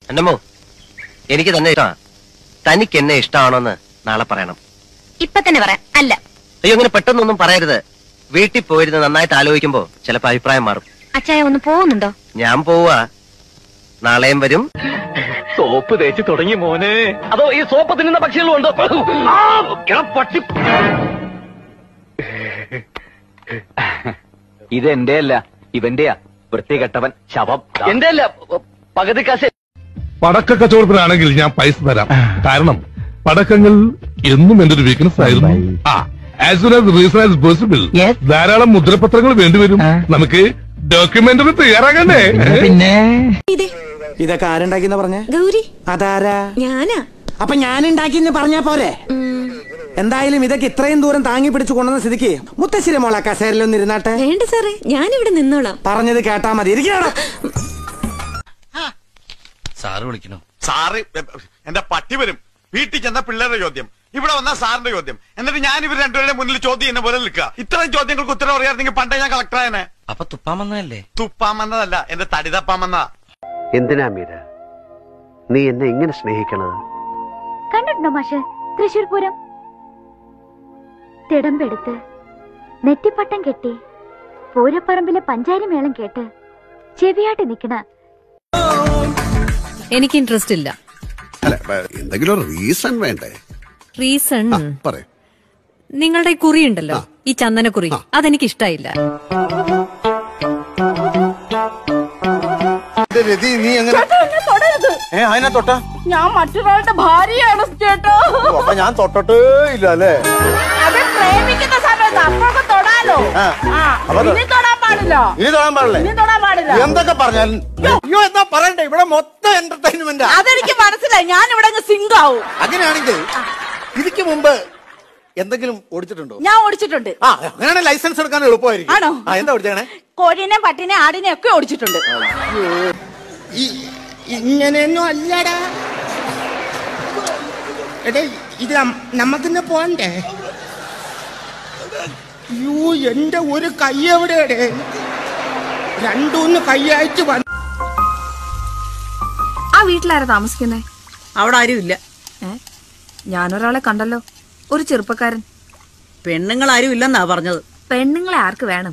എന്നമ്മോ എനിക്ക് തന്നെ ഇഷ്ടമാണ് തനിക്ക് എന്നെ ഇഷ്ടമാണോന്ന് നാളെ പറയണം ഇപ്പൊ തന്നെ പറയാം അല്ല അയ്യോ അങ്ങനെ പെട്ടെന്നൊന്നും പറയരുത് വീട്ടിൽ പോയിരുന്ന് നന്നായിട്ട് ആലോചിക്കുമ്പോ ചിലപ്പോ അഭിപ്രായം മാറും അച്ചായ ഒന്ന് പോകുന്നുണ്ടോ ഞാൻ പോവാ നാളെയും വരും സോപ്പ് തേച്ച് തുടങ്ങി മോനെ അതോ ഈ സോപ്പ് തിന്നുന്ന പക്ഷികളും ഉണ്ടോ ആ, എടാ പട്ടി ഇതെന്റെ അല്ല ഇവന്റെയാ വൃത്തികെട്ടവൻ ശവം എന്റെ അല്ല പകുതി കാശ് പടക്ക കച്ചവടത്തിനാണെങ്കിൽ ഞാൻ പൈസ തരാം കാരണം പടക്കങ്ങൾ എന്നും എന്റെ ഒരു വീക്ക്നെസ് ആയിരുന്നു ആ as soon as reason as possible ധാരാളം മുദ്രപത്രങ്ങൾ വേണ്ടിവരും നമുക്ക് ഡോക്യുമെന്ററി തയ്യാറാകണ്ടേ ഇതൊക്കെ ആരുണ്ടാക്കിന്ന് പറഞ്ഞേ ഗൗരി അതാരാ ഞാനാ അപ്പൊ ഞാൻ ഉണ്ടാക്കിന്ന് പറഞ്ഞാ പോരെ എന്തായാലും ഇതൊക്കെ ഇത്രയും ദൂരം താങ്ങി പിടിച്ചു കൊണ്ടുവന്ന സ്ഥിതിക്ക് മുത്തശ്ശിരി മോളെ കസേരയിലൊന്നും ഇരുന്നാട്ടെ വേണ്ട സാറേ ഞാനിവിടെ നിന്നോളാം പറഞ്ഞത് കേട്ടാ മതി ഇരിക്കണം സാറ് വിളിക്കണോ സാറ് എന്റെ പട്ടി വരും വീട്ടിൽ ചെന്ന പിള്ളേരുടെ ചോദ്യം ഇവിടെ വന്ന സാറിന്റെ ചോദ്യം എന്നിട്ട് ഞാൻ ഇവർ രണ്ടുപേരുടെ മുന്നിൽ ചോദ്യം എന്നെ പോലെ നിൽക്കുക ഇത്രയും ചോദ്യങ്ങൾക്ക് ഉത്തരം അറിയാമെങ്കിൽ പണ്ടേ ഞാൻ കളക്ടറായനെ അപ്പൊ തുപ്പാൻ വന്നതല്ലേ തുപ്പാൻ വന്നതല്ല എന്റെ തടി തപ്പാൻ വന്നതാ എന്തിനാ മീര നീ എന്നെ ഇങ്ങനെ സ്നേഹിക്കണത് കണ്ടിട്ടുണ്ടോ മാഷ് തൃശൂർ പൂരം തിടമ്പെടുത്ത് നെറ്റിപ്പട്ടം കെട്ടി പൂരപ്പറമ്പിലെ പഞ്ചാരി മേളം കേട്ട് ചെവിയാട്ടി നിക്കണ എനിക്ക് ഇൻട്രസ്റ്റ് ഇല്ല അല്ല എന്തെങ്കിലും ഒരു റീസൺ വേണ്ടേ റീസൺ പറയൂ നിങ്ങളുടെ ഈ കുറി ഉണ്ടല്ലോ ഈ ചന്ദനക്കുറി അതെനിക്ക് ഇഷ്ടായില്ല നീ എങ്ങനെ ഏ അതിനെ തൊട്ട ഞാൻ മറ്റൊരാളുടെ ഭാര്യയാണ് ചേട്ടോ അപ്പൊ ഞാൻ തൊട്ടിട്ടേ ഇല്ല അല്ലേ അത് പ്രേമിക്കുന്ന സമയത്ത് അപ്പൊക്കെ തൊടാലോ ആ. ആ അപ്പൊ ഇനി തൊടാൻ പാടില്ല ഇനി തൊടാൻ പാടില്ലേ ഇനി തൊടാൻ പാടില്ല എന്തൊക്കെ പറഞ്ഞാലും അയ്യോ എന്നാ പറയണ്ടേ ഇവിടെ മൊത്തം എന്റർടൈൻമെന്റ് അതെനിക്ക് മനസ്സിലായി ഞാൻ ഇവിടെ സിങ്ക് ആവും അങ്ങനെയാണെങ്കിൽ ഇതിക്ക് മുമ്പ് എന്തെങ്കിലും ഓടിച്ചിട്ടുണ്ടോ ഞാൻ ഓടിച്ചിട്ടുണ്ട് ആ അങ്ങനെയാണെങ്കിൽ ലൈസൻസ് എടുക്കാൻ എളുപ്പമായിരിക്കും ആണോ? ആ എന്താ ഓടിച്ചേ കോഴീനെ പട്ടിനെ ആടിനെ ഒക്കെ ഓടിച്ചിട്ടുണ്ട് ഇങ്ങനെയൊന്നും അല്ലടാ എടേ ഇത് നമ്മക്കിന്ന് പോണ്ടേ യോ എന്റെ ഒരു കൈ എവിടെയാടേ രണ്ടൂന്ന് കൈയായിട്ട് വന്നു ആ വീട്ടിലാരാ താമസിക്കുന്നേ അവിടെ ആരും ഇല്ല ഞാനൊരാളെ കണ്ടല്ലോ ഒരു ചെറുപ്പക്കാരൻ പെണ്ണുങ്ങൾ ആരും ഇല്ലെന്നാ പറഞ്ഞത് പെണ്ണുങ്ങളെ ആർക്ക് വേണം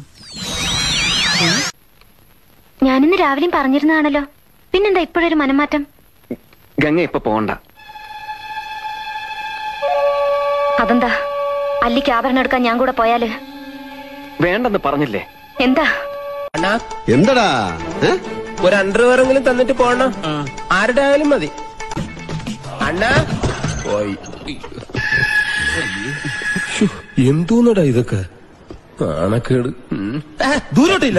ഞാനിന്ന് രാവിലെയും പറഞ്ഞിരുന്നതാണല്ലോ പിന്നെന്താ ഇപ്പോഴൊരു മനംമാറ്റം ഗംഗ ഇപ്പൊ പോകണ്ട അതെന്താ അല്ലിക്ക് ആഭരണം എടുക്കാൻ ഞാൻ കൂടെ പോയാല് വേണ്ടെന്ന് പറഞ്ഞില്ലേ എന്താ എന്തടാ ഏ? ഒരു അണ്ടർവെയറെങ്കിലും തന്നിട്ട് പോണം ആരുടെ ആയാലും മതി അണ്ണാ എന്തോന്നടാ ഇതൊക്കെ നാണക്കേട് ദൂരോട്ടില്ല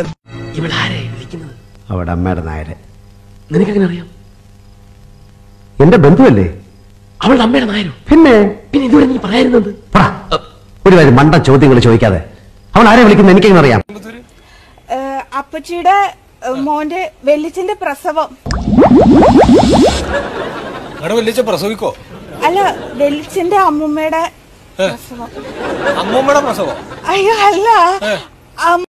അവിടെ അമ്മയുടെ നായരെ നിനക്കെങ്ങനെ അറിയാം എന്റെ ബന്ധുവല്ലേ അവളുടെ അമ്മയുടെ നായരും പിന്നെ പിന്നെ ഇതുവരെ നീ പറയായിരുന്നത് പറ. ഒരു കാര്യം മണ്ട ചോദ്യങ്ങൾ ചോദിക്കാതെ അവൻ ആരെ വിളിക്കുന്നത് എനിക്കെങ്ങനെ അറിയാം അപ്പച്ചിയുടെ മോന്റെ വെല്ലിച്ചിന്റെ പ്രസവം വലിയ പ്രസവിക്കോ അല്ല വെല്ലിച്ചിന്റെ അമ്മുമ്മയുടെ പ്രസവം അമ്മൂമ്മയുടെ പ്രസവം അയ്യോ അല്ല